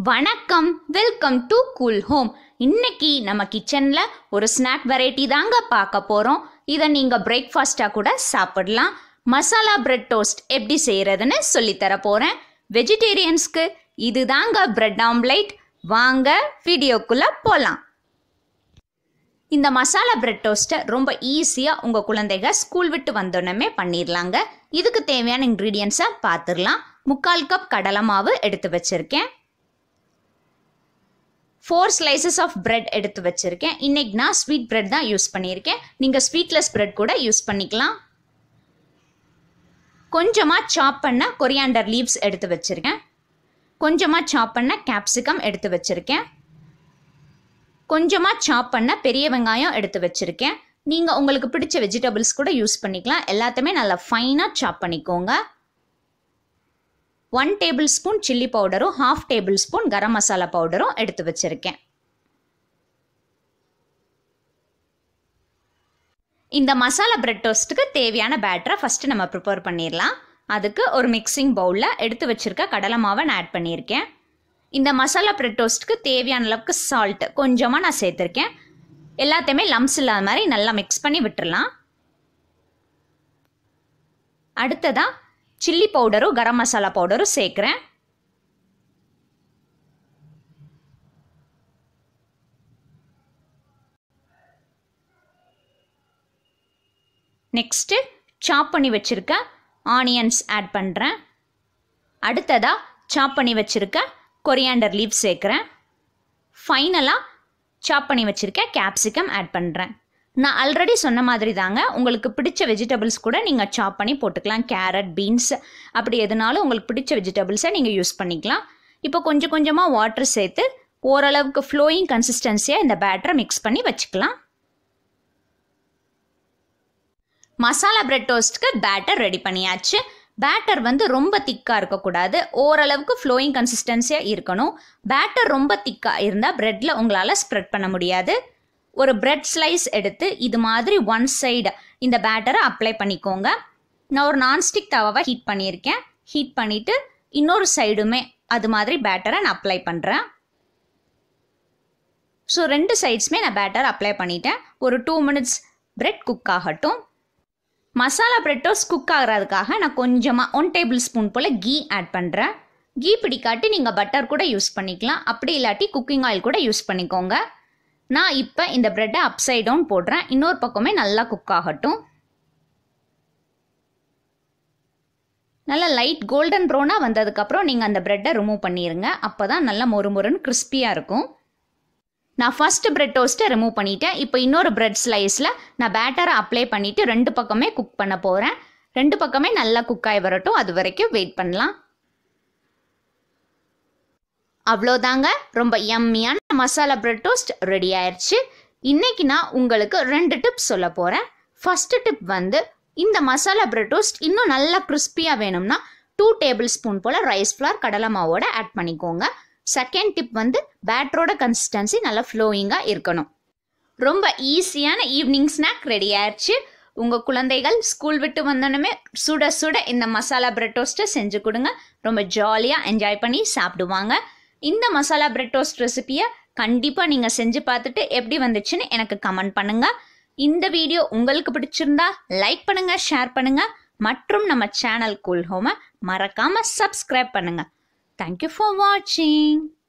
வணக்கம் welcome to cool home இன்னைக்கு நம்ம கிச்சனில் ஒரு ஸ்நாக் வெரைட்டி தாங்க பார்க்க போகிறோம் இதை நீங்கள் பிரேக்ஃபாஸ்ட்டாக கூட சாப்பிடலாம் மசாலா பிரெட் டோஸ்ட் எப்படி செய்கிறதுன்னு சொல்லித்தர போகிறேன் வெஜிடேரியன்ஸ்க்கு இது தாங்க பிரெட் ஆம்லேட் வாங்க வீடியோக்குள்ளே போகலாம் இந்த மசாலா பிரெட் டோஸ்ட்டை ரொம்ப ஈஸியாக உங்கள் குழந்தைங்க ஸ்கூல் விட்டு வந்தோடனே பண்ணிடலாங்க இதுக்கு தேவையான இன்க்ரீடியன்ஸை பார்த்துடலாம் முக்கால் கப் கடலை மாவு எடுத்து வச்சுருக்கேன் ஃபோர் ஸ்லைசஸ் ஆஃப் பிரெட் எடுத்து வச்சுருக்கேன் இன்னைக்கு நான் ஸ்வீட் பிரெட் தான் யூஸ் பண்ணியிருக்கேன் நீங்கள் ஸ்வீட்லெஸ் பிரெட் கூட யூஸ் பண்ணிக்கலாம் கொஞ்சமாக சாப் பண்ண கொரியாண்டர் லீவ்ஸ் எடுத்து வச்சுருக்கேன் கொஞ்சமாக சாப் பண்ண கேப்சிகம் எடுத்து வச்சுருக்கேன் கொஞ்சமாக சாப் பண்ண பெரிய வெங்காயம் எடுத்து வச்சுருக்கேன் நீங்கள் உங்களுக்கு பிடிச்ச வெஜிடபிள்ஸ் கூட யூஸ் பண்ணிக்கலாம் எல்லாத்தையுமே நல்லா ஃபைனாக சாப் பண்ணிக்கோங்க ஒன் டேபிள் ஸ்பூன் சில்லி பவுடரும் half tablespoon garam masala பவுடரும் எடுத்து வச்சுருக்கேன் இந்த மசாலா பிரெட் டோஸ்ட்டுக்கு தேவையான பேட்டரை ஃபஸ்ட்டு நம்ம ப்ரிப்பேர் பண்ணிடலாம் அதுக்கு ஒரு மிக்சிங் பவுலில் எடுத்து வச்சுருக்க கடலை மாவை நான் ஆட் பண்ணியிருக்கேன் இந்த மசாலா பிரெட் டோஸ்ட்டுக்கு தேவையான அளவுக்கு சால்ட் கொஞ்சமாக நான் சேர்த்துருக்கேன் எல்லாத்தையுமே லம்ஸ் இல்லாத மாதிரி நல்லா மிக்ஸ் பண்ணி விட்டுறலாம் அடுத்ததாக சில்லி பவுடரும் கரம் மசாலா பவுடரும் சேர்க்குறேன் நெக்ஸ்ட்டு சாப் பண்ணி வச்சுருக்க ஆனியன்ஸ் ஆட் பண்ணுறேன் அடுத்ததாக சாப் பண்ணி வச்சுருக்க கொரியாண்டர் லீவ் சேர்க்குறேன் ஃபைனலாக சாப் பண்ணி வச்சுருக்க கேப்சிகம் ஆட் பண்ணுறேன் நான் ஆல்ரெடி சொன்ன மாதிரி தாங்க உங்களுக்கு பிடிச்ச வெஜிடபிள்ஸ் கூட நீங்கள் சாப் பண்ணி போட்டுக்கலாம் கேரட் பீன்ஸ் அப்படி எதுனாலும் உங்களுக்கு பிடிச்ச வெஜிடபிள்ஸை நீங்கள் யூஸ் பண்ணிக்கலாம் இப்போ கொஞ்சம் கொஞ்சமாக வாட்டர் சேர்த்து ஓரளவுக்கு ஃப்ளோயிங் கன்சிஸ்டன்சியாக இந்த பேட்டரை மிக்ஸ் பண்ணி வச்சுக்கலாம் மசாலா பிரெட் டோஸ்ட்டுக்கு பேட்டர் ரெடி பண்ணியாச்சு பேட்டர் வந்து ரொம்ப திக்காக இருக்கக்கூடாது ஓரளவுக்கு ஃப்ளோயிங் கன்சிஸ்டன்சியாக இருக்கணும் பேட்டர் ரொம்ப திக்காக இருந்தால் ப்ரெட்டில் உங்களால் ஸ்ப்ரெட் பண்ண முடியாது ஒரு பிரெட் ஸ்லைஸ் எடுத்து இது மாதிரி ஒன் சைடு இந்த பேட்டரை அப்ளை பண்ணிக்கோங்க நான் ஒரு நான்ஸ்டிக் தவாவை ஹீட் பண்ணியிருக்கேன் ஹீட் பண்ணிவிட்டு இன்னொரு சைடுமே அது மாதிரி பேட்டரை நான் அப்ளை பண்ணுறேன் ஸோ ரெண்டு சைட்ஸுமே நான் பேட்டர் அப்ளை பண்ணிட்டேன் ஒரு டூ மினிட்ஸ் பிரெட் குக் ஆகட்டும் மசாலா பிரெட் டோஸ்ட் குக் ஆகிறதுக்காக நான் கொஞ்சமாக ஒன் டேபிள் ஸ்பூன் போல் கீ ஆட் பண்ணுறேன் கீ பிடிக்காட்டி நீங்கள் பட்டர் கூட யூஸ் பண்ணிக்கலாம் அப்படி இல்லாட்டி குக்கிங் ஆயில் கூட யூஸ் பண்ணிக்கோங்க நான் இப்போ இந்த ப்ரெட்டை அப்சைட் டவுன் போடுறேன் இன்னொரு பக்கமே நல்லா குக் ஆகட்டும் நல்லா லைட் கோல்டன் ப்ரௌனாக வந்ததுக்கப்புறம் நீங்கள் அந்த ப்ரெட்டை ரிமூவ் பண்ணிடுங்க அப்போ தான் நல்லா மொறு மொறுன்னு கிறிஸ்பியாக இருக்கும் நான் ஃபஸ்ட்டு பிரெட் டோஸ்ட்டை ரிமூவ் பண்ணிட்டேன் இப்போ இன்னொரு பிரெட் ஸ்லைஸில் நான் பேட்டரை அப்ளை பண்ணிவிட்டு ரெண்டு பக்கமே குக் பண்ண போகிறேன் ரெண்டு பக்கமே நல்லா குக் ஆகி வரட்டும் அது வரைக்கும் வெயிட் பண்ணலாம் அவ்வளோதாங்க ரொம்ப யம்மியான மசாலா பிரெட் டோஸ்ட் ரெடி ஆயிடுச்சு இன்னைக்கு நான் உங்களுக்கு ரெண்டு டிப்ஸ் சொல்ல போகிறேன் ஃபஸ்ட்டு டிப் வந்து இந்த மசாலா பிரெட் டோஸ்ட் இன்னும் நல்லா கிறிஸ்பியாக வேணும்னா டூ டேபிள் ஸ்பூன் போல் ரைஸ் ஃப்ளார் கடலை மாவோட ஆட் பண்ணிக்கோங்க செகண்ட் டிப் வந்து பேட்டரோட கன்சிஸ்டன்சி நல்லா ஃப்ளோயிங்காக இருக்கணும் ரொம்ப ஈஸியான ஈவினிங் ஸ்நாக் ரெடி ஆயிடுச்சு உங்கள் குழந்தைகள் ஸ்கூல் விட்டு வந்தோடனே சுட சுட இந்த மசாலா பிரெட் டோஸ்ட்டை செஞ்சு கொடுங்க ரொம்ப ஜாலியாக என்ஜாய் பண்ணி சாப்பிடுவாங்க இந்த மசாலா பிரெட் டோஸ்ட் ரெசிபியை கண்டிப்பாக நீங்கள் செஞ்சு பார்த்துட்டு எப்படி வந்துச்சுன்னு எனக்கு கமெண்ட் பண்ணுங்கள் இந்த வீடியோ உங்களுக்கு பிடிச்சிருந்தா லைக் பண்ணுங்கள் ஷேர் பண்ணுங்கள் மற்றும் நம்ம சேனல் கூல் ஹோமை மறக்காமல் சப்ஸ்கிரைப் பண்ணுங்கள் Thank you for watching.